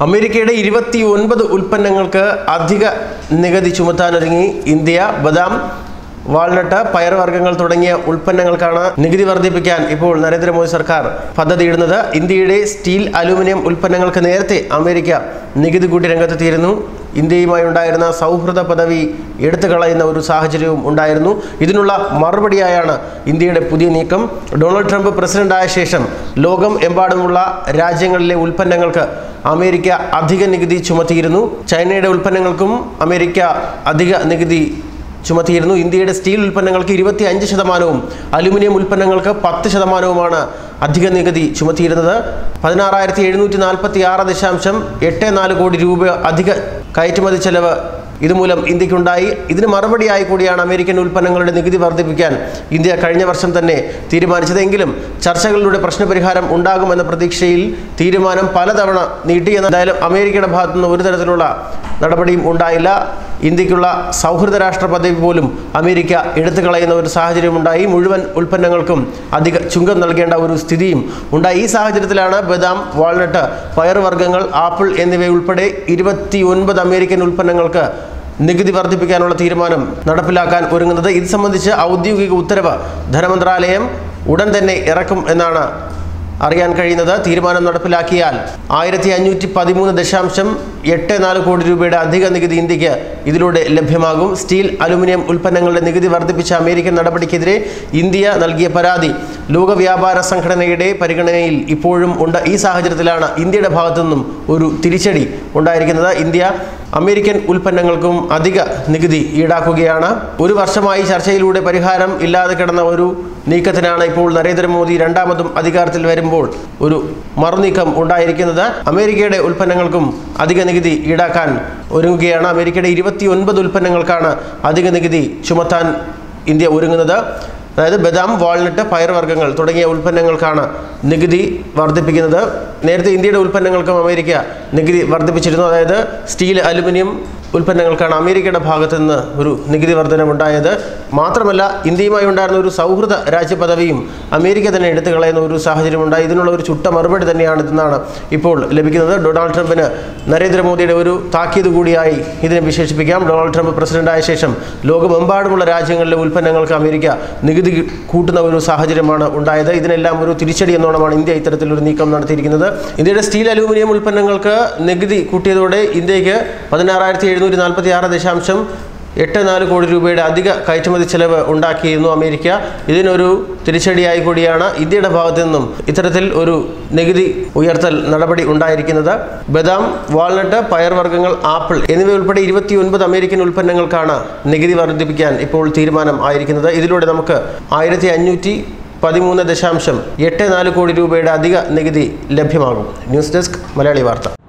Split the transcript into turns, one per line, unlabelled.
അമേരിക്കയുടെ ഇരുപത്തി ഒൻപത് ഉൽപ്പന്നങ്ങൾക്ക് അധിക നികുതി ചുമത്താനൊരുങ്ങി ഇന്ത്യ ബദാം വാൾനട്ട് പയറുവർഗ്ഗങ്ങൾ തുടങ്ങിയ ഉൽപ്പന്നങ്ങൾക്കാണ് നികുതി വർദ്ധിപ്പിക്കാൻ ഇപ്പോൾ നരേന്ദ്രമോദി സർക്കാർ പദ്ധതിയിടുന്നത് ഇന്ത്യയുടെ സ്റ്റീൽ അലൂമിനിയം ഉൽപ്പന്നങ്ങൾക്ക് നേരത്തെ അമേരിക്ക നികുതി കൂട്ടി രംഗത്തെത്തിയിരുന്നു ഇന്ത്യയുമായി ഉണ്ടായിരുന്ന സൗഹൃദ പദവി എടുത്തു കളയുന്ന ഒരു സാഹചര്യവും ഉണ്ടായിരുന്നു ഇതിനുള്ള മറുപടിയായാണ് ഇന്ത്യയുടെ പുതിയ നീക്കം ഡൊണാൾഡ് ട്രംപ് പ്രസിഡന്റായ ശേഷം ലോകം എമ്പാടുമുള്ള രാജ്യങ്ങളിലെ ഉൽപ്പന്നങ്ങൾക്ക് അമേരിക്ക അധിക നികുതി ചുമത്തിയിരുന്നു ചൈനയുടെ ഉൽപ്പന്നങ്ങൾക്കും അമേരിക്ക അധിക നികുതി ചുമത്തിയിരുന്നു ഇന്ത്യയുടെ സ്റ്റീൽ ഉൽപ്പന്നങ്ങൾക്ക് ഇരുപത്തി അഞ്ച് ശതമാനവും അലുമിനിയം ഉൽപ്പന്നങ്ങൾക്ക് പത്ത് ശതമാനവുമാണ് അധിക നികുതി ചുമത്തിയിരുന്നത് പതിനാറായിരത്തി എഴുന്നൂറ്റി നാൽപ്പത്തി ആറ് ദശാംശം എട്ട് നാല് കോടി രൂപ അധിക കയറ്റുമതി ചെലവ് ഇതുമൂലം ഇന്ത്യക്കുണ്ടായി ഇതിന് മറുപടിയായി കൂടിയാണ് അമേരിക്കൻ ഉൽപ്പന്നങ്ങളുടെ നികുതി വർദ്ധിപ്പിക്കാൻ ഇന്ത്യ കഴിഞ്ഞ വർഷം തന്നെ തീരുമാനിച്ചതെങ്കിലും ചർച്ചകളിലൂടെ പ്രശ്നപരിഹാരം ഉണ്ടാകുമെന്ന പ്രതീക്ഷയിൽ തീരുമാനം പലതവണ നീട്ടി എന്തായാലും അമേരിക്കയുടെ ഭാഗത്തുനിന്ന് ഒരു തരത്തിലുള്ള നടപടിയും ഉണ്ടായില്ല ഇന്ത്യക്കുള്ള സൗഹൃദ രാഷ്ട്ര പദവി പോലും അമേരിക്ക എടുത്തു കളയുന്ന ഒരു സാഹചര്യമുണ്ടായി മുഴുവൻ ഉൽപ്പന്നങ്ങൾക്കും അധിക ചുങ്കം നൽകേണ്ട ഒരു സ്ഥിതിയും ഉണ്ടായി ഈ സാഹചര്യത്തിലാണ് ബദാം വാൾനട്ട് പയറുവർഗ്ഗങ്ങൾ ആപ്പിൾ എന്നിവയുൾപ്പെടെ ഇരുപത്തി ഒൻപത് അമേരിക്കൻ ഉൽപ്പന്നങ്ങൾക്ക് നികുതി വർദ്ധിപ്പിക്കാനുള്ള തീരുമാനം നടപ്പിലാക്കാൻ ഒരുങ്ങുന്നത് ഇത് സംബന്ധിച്ച് ഔദ്യോഗിക ഉത്തരവ് ധനമന്ത്രാലയം ഉടൻ തന്നെ ഇറക്കും എന്നാണ് അറിയാൻ കഴിയുന്നത് തീരുമാനം നടപ്പിലാക്കിയാൽ ആയിരത്തി അഞ്ഞൂറ്റി പതിമൂന്ന് ദശാംശം എട്ട് നാല് കോടി രൂപയുടെ അധിക നികുതി ഇന്ത്യക്ക് ഇതിലൂടെ ലഭ്യമാകും സ്റ്റീൽ അലുമിനിയം ഉൽപ്പന്നങ്ങളുടെ നികുതി വർദ്ധിപ്പിച്ച അമേരിക്കൻ നടപടിക്കെതിരെ ഇന്ത്യ നൽകിയ പരാതി ലോക വ്യാപാര സംഘടനയുടെ പരിഗണനയിൽ ഇപ്പോഴും ഉണ്ട് ഈ സാഹചര്യത്തിലാണ് ഇന്ത്യയുടെ ഭാഗത്തുനിന്നും ഒരു തിരിച്ചടി ഉണ്ടായിരിക്കുന്നത് ഇന്ത്യ അമേരിക്കൻ ഉൽപ്പന്നങ്ങൾക്കും അധിക നികുതി ഈടാക്കുകയാണ് ഒരു വർഷമായി ചർച്ചയിലൂടെ പരിഹാരം ഇല്ലാതെ കിടന്ന ഒരു നീക്കത്തിനാണ് ഇപ്പോൾ നരേന്ദ്രമോദി രണ്ടാമതും അധികാരത്തിൽ വരുമ്പോൾ ഒരു മറുനീക്കം ഉണ്ടായിരിക്കുന്നത് അമേരിക്കയുടെ ഉൽപ്പന്നങ്ങൾക്കും അധിക നികുതി ഈടാക്കാൻ ഒരുങ്ങുകയാണ് അമേരിക്കയുടെ ഇരുപത്തി ഒൻപത് ഉൽപ്പന്നങ്ങൾക്കാണ് അധിക നികുതി ചുമത്താൻ ഇന്ത്യ ഒരുങ്ങുന്നത് അതായത് ബദാം വാൾനട്ട് പയർവർഗ്ഗങ്ങൾ തുടങ്ങിയ ഉൽപ്പന്നങ്ങൾക്കാണ് നികുതി വർദ്ധിപ്പിക്കുന്നത് നേരത്തെ ഇന്ത്യയുടെ ഉൽപ്പന്നങ്ങൾക്കും അമേരിക്ക നികുതി വർദ്ധിപ്പിച്ചിരുന്നു അതായത് സ്റ്റീൽ അലുമിനിയം ഉൽപ്പന്നങ്ങൾക്കാണ് അമേരിക്കയുടെ ഭാഗത്തു നിന്ന് ഒരു നികുതി വർധനമുണ്ടായത് മാത്രമല്ല ഇന്ത്യയുമായി ഉണ്ടായിരുന്ന ഒരു സൗഹൃദ രാജ്യ പദവിയും അമേരിക്ക തന്നെ എടുത്തു കളയുന്ന ഒരു സാഹചര്യമുണ്ടായി ഇതിനുള്ള ഒരു ചുട്ട മറുപടി തന്നെയാണ് ഇതെന്നാണ് ഇപ്പോൾ ലഭിക്കുന്നത് ഡൊണാൾഡ് ട്രംപിന് നരേന്ദ്രമോദിയുടെ ഒരു താക്കീത് കൂടിയായി ഇതിനെ വിശേഷിപ്പിക്കാം ഡൊണാൾഡ് ട്രംപ് പ്രസിഡന്റായ ശേഷം ലോകമെമ്പാടുമുള്ള രാജ്യങ്ങളിലെ ഉൽപ്പന്നങ്ങൾക്ക് അമേരിക്ക നികുതി കൂട്ടുന്ന ഒരു സാഹചര്യമാണ് ഉണ്ടായത് ഇതിനെല്ലാം ഒരു തിരിച്ചടി എന്നോണമാണ് ഇന്ത്യ ഇത്തരത്തിലൊരു നീക്കം നടത്തിയിരിക്കുന്നത് ഇന്ത്യയുടെ സ്റ്റീൽ അലൂമിനിയം ഉൽപ്പന്നങ്ങൾക്ക് നികുതി കൂട്ടിയതോടെ ഇന്ത്യക്ക് പതിനാറായിരത്തി എഴുന്നൂറ്റി നാൽപ്പത്തി ആറ് ദശാംശം എട്ട് നാല് കോടി രൂപയുടെ അധിക കയറ്റുമതി ചെലവ് ഉണ്ടാക്കിയിരുന്നു അമേരിക്ക ഇതിനൊരു തിരിച്ചടിയായി കൂടിയാണ് ഇന്ത്യയുടെ ഭാഗത്തു നിന്നും ഇത്തരത്തിൽ ഒരു നികുതി ഉയർത്തൽ നടപടി ഉണ്ടായിരിക്കുന്നത് ബദാം വാൾനട്ട് പയർവർഗ്ഗങ്ങൾ ആപ്പിൾ എന്നിവ ഉൾപ്പെടെ ഇരുപത്തി ഒൻപത് അമേരിക്കൻ ഉൽപ്പന്നങ്ങൾക്കാണ് നികുതി വർദ്ധിപ്പിക്കാൻ ഇപ്പോൾ തീരുമാനം ആയിരിക്കുന്നത് ഇതിലൂടെ നമുക്ക് ആയിരത്തി അഞ്ഞൂറ്റി പതിമൂന്ന് ദശാംശം എട്ട് നാല് കോടി രൂപയുടെ അധിക നികുതി ലഭ്യമാകും ന്യൂസ് ഡെസ്ക് മലയാളി വാർത്ത